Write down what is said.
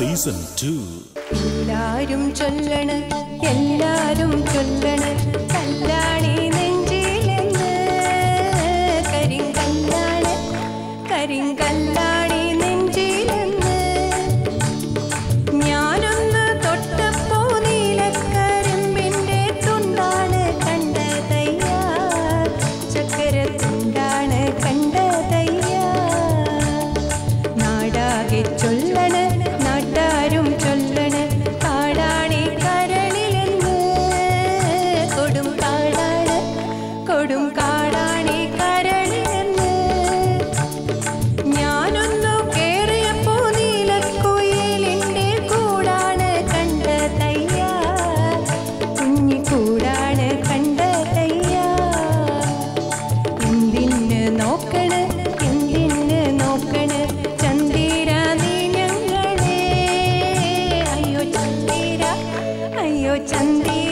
season two എല്ലാരും ചൊല്ലണ് എല്ലാരും ചൊല്ലണ് കല്യാണി നെഞ്ചിലെന്ന് കരിങ്കല്ലാണ് കരിങ്കല്ലാണി നെഞ്ചിലെന്ന് ഞാനൊന്ന് തൊട്ടപ്പോ നീലക്കരിമ്പിന്റെ തുണ്ടാണ് കണ്ടതയ്യ ചക്കര തുണ്ടാണ് കണ്ടതയ്യ നാടാകെ ചൊല്ലണ് നാട്ടാരും ചൊല്ലണ് കാടാണി കരളിലെന്ന് കൊടും കാടാണ് കൊടും കാടാണി കരളിലെന്ന് ഞാനൊന്നു കേറിയപ്പോ നീലക്കുയിലിന്റെ കൂടാണ് കണ്ടതയ്യ കുഞ്ഞിക്കൂടാണ് കണ്ടതയ്യ എന്തിന് നോക്കണ് എന്തിന് നോക്കണ് ചന്ദിര നീ ഞങ്ങളെ അയ്യോ ചന്ദിര അയ്യോ ചന്ദിര